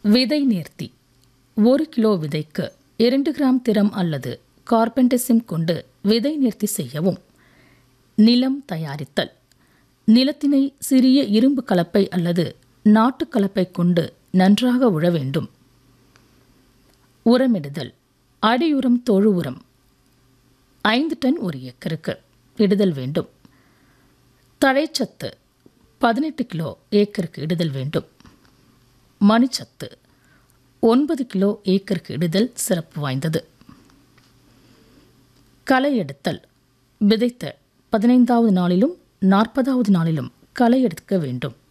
விதை நேர்த்தி ஒரு கிலோ விதைக்கு இரண்டு கிராம் திரம் அல்லது கார்பெண்டசிம் கொண்டு விதை நேர்த்தி செய்யவும் நிலம் தயாரித்தல் நிலத்தினை சிறிய இரும்பு கலப்பை அல்லது நாட்டு கலப்பை கொண்டு நன்றாக உழ வேண்டும் உரமிடுதல் அடியுரம் தொழு உரம் ஐந்து டன் ஒரு ஏக்கருக்கு இடுதல் வேண்டும் தழைச்சத்து பதினெட்டு கிலோ ஏக்கருக்கு இடுதல் வேண்டும் மணிச்சத்து ஒன்பது கிலோ ஏக்கருக்கு இடுதல் சிறப்பு வாய்ந்தது களை எடுத்தல் விதைத்த பதினைந்தாவது நாளிலும் நாற்பதாவது நாளிலும் களை எடுக்க வேண்டும்